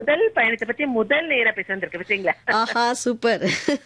முதல் பயணத்தை பத்தி முதல் நேர பேச வந்திருக்கு பார்த்தீங்களா ஆஹா சூப்பர்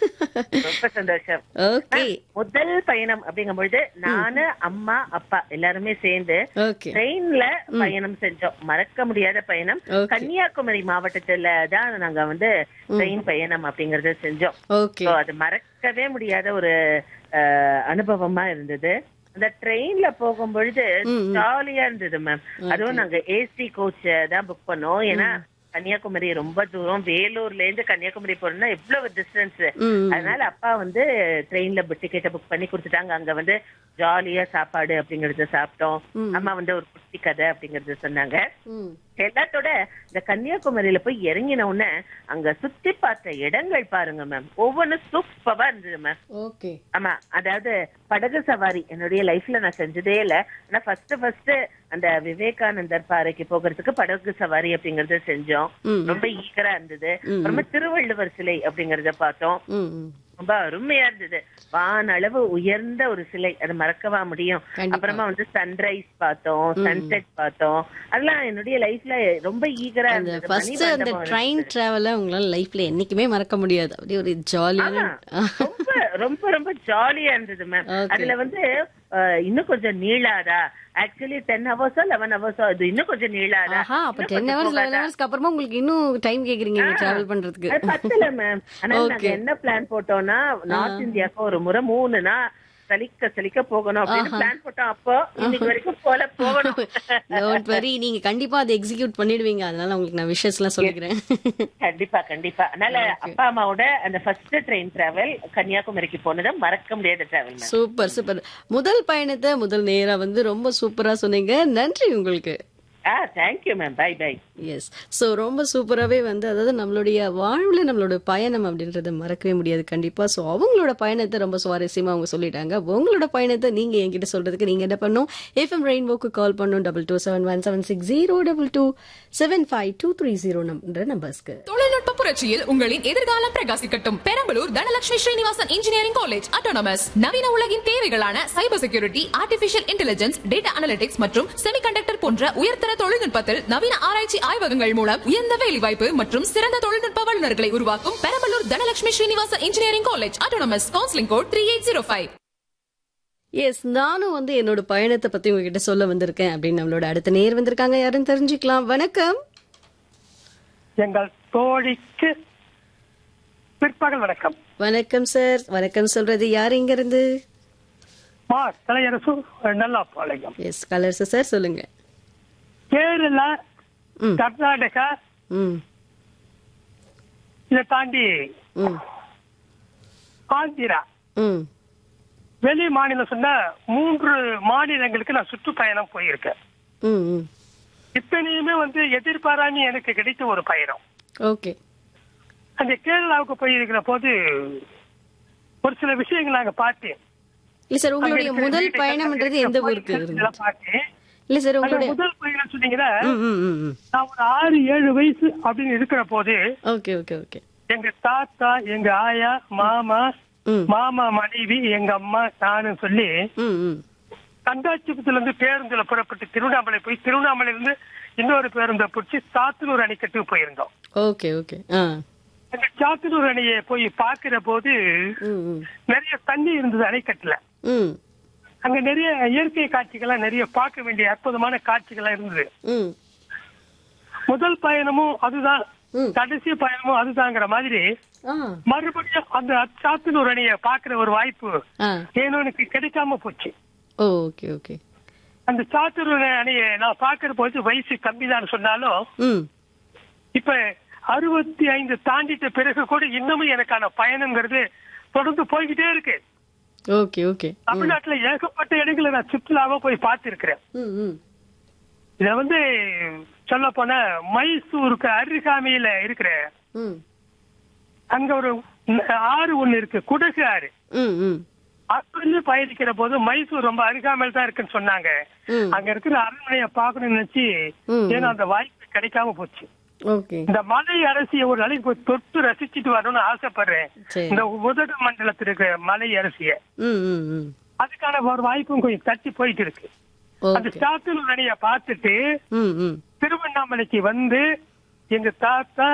ரொம்ப சந்தோஷம் ஓகே முதல் பயணம் அப்படிங்கும் பொழுது நானு அம்மா அப்பா எல்லாருமே சேர்ந்து ஓகே ட்ரெயின்ல பயணம் செஞ்சோம் மறக்க முடியாத பயணம் Okay. கன்னியாகுமரி மாவட்டத்துல தான் நாங்க வந்து ட்ரெயின் பயணம் அப்படிங்கறத செஞ்சோம் ஓகே So, அது மறக்கவே முடியாத ஒரு அஹ், அனுபவமா இருந்தது அந்த ட்ரெயின்ல போகும் பொழுது ஜாலியா இருந்தது மேம் அதுவும் நாங்க ஏசி கோச் தான் புக் பண்ணோம் ஏன்னா கன்னியாகுமரி ரொம்ப தூரம் வேலூர்ல இருந்து கன்னியாகுமரி போறோம்னா எவ்வளவு டிஸ்டன்ஸ் ம் அதனால அப்பா வந்து ட்ரெயின்ல டிக்கெட்டை புக் பண்ணி கொடுத்துட்டாங்க அங்க வந்து ஜாலியா சாப்பாடு அப்படிங்கறத சாப்பிட்டோம் அம்மா வந்து ஒரு குட்டி கதை அப்படிங்கறத சொன்னாங்க ம் எல்லாத்தோட இந்த கன்னியாகுமரியில போய் இறங்கின உடனே அங்க சுத்தி பார்த்த இடங்கள் பாருங்க மேம் ஒவ்வொன்றும் சூப்பரா இருந்தது மேம் ஓகே ஆமா அதாவது படகு சவாரி என்னுடைய லைஃப்ல நான் செஞ்சதே இல்ல ஆனா ஃபர்ஸ்ட் ஃபர்ஸ்ட் அந்த விவேகானந்தர் பாறைக்கு போகிறதுக்கு படகு சவாரி அப்படிங்கறத செஞ்சோம் ம். ரொம்ப ஈகரா இருந்தது அப்புறமா திருவள்ளுவர் சிலை அப்படிங்கறத பார்த்தோம் ம் ம் ரொம்ப அருமையா இருந்தது வான் அளவு உயர்ந்த ஒரு சிலை அது மறக்கவா முடியும் கண்டிப்பா. அப்புறமா வந்து சன்ரைஸ் பார்த்தோம் சன்செட் பார்த்தோம் அதெல்லாம் என்னுடைய லைஃப்ல ரொம்ப ஈகரா அந்த இருந்தது ஃபர்ஸ்ட் அந்த மணிமண்டபம் ட்ரெயின் டிராவல உங்களால லைஃப்ல என்னைக்குமே மறக்க முடியாது அப்படியே ஒரு ஜாலியான ரொம்ப ரொம்ப ரொம்ப ஜாலியா இருந்தது மேம் Okay. அதுல வந்து அஹ், இன்னும் கொஞ்சம் நீளாதா ஆக்சுவலி டென் ஹவர்ஸோ லெவன் ஹவர்ஸோ இது இன்னும் கொஞ்சம் நீளாதா ஆஹா அப்ப இன்னும் டென் கொஞ்சம் ஹவர்ஸ் லெவன் போகாதா? ஹவர்ஸ்க்கு அப்புறமா உங்களுக்கு இன்னும் டைம் கேக்குறீங்க இங்க டிராவல் பண்றதுக்கு அது பத்தல மேம் ஆனா நாங்க Okay. என்ன பிளான் போட்டோம்னா நார்த் இந்தியாவுக்கு ஒரு முறை மூணுனா சலிக்க சலிக்க போகணும் அப்படின்னு பிளான் போட்டோம் அப்போ இன்னைக்கு வரைக்கும் போல போகணும் டோன்ட் வரி நீங்க கண்டிப்பா அதை எக்ஸிக்யூட் பண்ணிடுவீங்க அதனால உங்களுக்கு நான் விஷஸ் எல்லாம் சொல்லிக்கிறேன் கண்டிப்பா கண்டிப்பா அதனால அப்பா அம்மாவோட அந்த ஃபர்ஸ்ட் ட்ரெயின் டிராவல் கன்னியாகுமரிக்கு போனது மறக்க முடியாத டிராவல் மேம் சூப்பர் சூப்பர் முதல் பயணத்தை முதல் நேரா வந்து ரொம்ப சூப்பரா சொன்னீங்க நன்றி உங்களுக்கு ஆ thank you ma'am bye bye yes so ரொம்ப சூப்பராகவே வந்து அதாவது நம்மளுடைய வாழ்வில் நம்மளோட பயணம் அப்படின்றத மறக்கவே முடியாது கண்டிப்பாக ஸோ அவங்களோட பயணத்தை ரொம்ப சுவாரஸ்யமாக அவங்க சொல்லிட்டாங்க உங்களோட பயணத்தை நீங்கள் என்கிட்ட சொல்கிறதுக்கு நீங்கள் என்ன பண்ணணும் எஃப்எம் ரெயின்போக்கு கால் பண்ணணும் double two seven one seven six zero double two seven five two three zero number நம்பர்ஸ்க்கு தொழில்நுட்ப புரட்சியில் உங்களின் எதிர்காலம் பிரகாசிக்கட்டும் Perambalur Dhanalakshmi Srinivasan engineering college autonomous நவீன உலகின் தேவைகளான cyber security artificial intelligence data analytics மற்றும் செமிகண்டக்டர் போன்ற உயர்தர தொழில்நுட்பத்தில் நவீன ஆராய்ச்சி ஆய்வகங்கள் மூலம் உயர்ந்த வேலைவாய்ப்பு மற்றும் சிறந்த தொழில்நுட்ப வல்லுநர்களை உருவாக்கும் Perambalur Dhanalakshmi Srinivasan engineering college autonomous counselling code three eight zero five yes நானும் வந்து என்னோட பயணத்தை பற்றி உங்ககிட்ட சொல்ல வந்திருக்கேன் அப்படின்னு நம்மளோட அடுத்த நேர் வந்திருக்காங்க யாருன்னு தெரிஞ்சுக்கலாம் வணக்கம் எங்கள் தோழிக்கு பிற்பகல் வணக்கம் வணக்கம் சார் வணக்கம் சொல்றது யார் இங்க இருந்து மா Thalaiyarasu Nallapalayam yes colours sir சொல்லுங்க கேரளா ம். கர்நாடகா ம் இதை தாண்டி ம் ஆந்திரா ம் வெளி மாநிலம் சொன்ன மூன்று மாநிலங்களுக்கு நான் சுற்றுப்பயணம் போயிருக்கேன் ம் ம் இத்தனையுமே வந்து எதிர்பாராம எனக்கு கிடைத்த ஒரு பயணம் ஓகே அந்த கேரளாவுக்கு போயிருக்கிற போது ஒரு சில விஷயங்கள் நாங்க பார்த்தேன் இல்ல சார் அங்க உங்களுடைய இருக்கிற முதல் வீடு பயணம்ன்றது கட்டடம் எந்த இருக்கிற ஊருக்கு கோயில்கள் இதெல்லாம் பார்த்தேன் இல்ல சார் அந்த உங்களுடைய முதல் பயணம் சொன்னீங்கன்னா ம் ம் ம் ம் நான் ஒரு ஆறு ஏழு வயசு அப்படின்னு இருக்கிற போது ஓகே ஓகே ஓகே எங்க தாத்தா எங்க ஆயா மாமா ம் மாமா மனைவி எங்க அம்மா நானும் சொல்லி ம் ம் கண்டாச்சிபுரத்துல இருந்து பேருந்துல புறப்பட்டு திருவண்ணாமலை போய் திருவண்ணாமலையில இருந்து இன்னொரு பேருந்தை பிடிச்சி சாத்தனூர் அணைக்கட்டுக்கு போயிருந்தோம் ஓகே ஓகே ஆ அந்த சாத்தனூர் அணையை போய் பாக்குற போது ம் ம் நிறைய தண்ணி இருந்தது அணைக்கட்டுல ம் அங்க நிறைய இயற்கை காட்சிகள்லாம் நிறைய பார்க்க வேண்டிய அற்புதமான காட்சிகள்லாம் இருந்தது ம் முதல் பயணமும் அதுதான் ம். கடைசி பயணமும் அதுதாங்கிற மாதிரி ஆ மறுபடியும் அந்த சாத்தனூர் அணையை பாக்குற ஒரு வாய்ப்பு ஆ ஏனோ எனக்கு கிடைக்காம போச்சு ஓ ஓகே ஓகே அந்த சாத்தனூர் அணையை நான் பாக்குற போது வயசு கம்மி தான் சொன்னாலும் ம் இப்ப அறுபத்தி ஐந்து தாண்டிட்ட பிறகு கூட இன்னமும் எனக்கான பயணங்கிறது தொடர்ந்து போய்கிட்டே இருக்கு ஓகே ஓகே தமிழ்நாட்டுல ஏகப்பட்ட இடங்களை நான் சுற்றுலாவா போய் பார்த்திருக்கிறேன் ம் ம் இத வந்து சொல்ல போனா மைசூருக்கு அருகாமையில இருக்கிற ம் அங்க ஒரு ஆறு ஒண்ணு இருக்கு குடகு ஆறு ம் ம் அங்கிருந்து பயணிக்கிற போது மைசூர் ரொம்ப அருகாமையில் தான் இருக்குன்னு சொன்னாங்க ம். அங்க இருக்கிற அரண்மனையை பார்க்கணும்னு நினைச்சு ம். ஏன்னா அந்த வாய்ப்பு கிடைக்காம போச்சு ஓகே இந்த மலை அரசியை ஒரு நாளைக்கு போய் தொட்டு ரசிச்சுட்டு வரணும்னு ஆசைப்படுறேன் சரி இந்த உதடு மண்டலத்தில் இருக்கிற மலை அரசிய ம் ம் ம் அதுக்கான ஒரு வாய்ப்பும் கொஞ்சம் தட்டி போயிட்டு இருக்கு அந்த ஓகே சாத்தனூர் அணையை பார்த்துட்டு ம் ம் திருவண்ணாமலைக்கு வந்து எங்க தாத்தா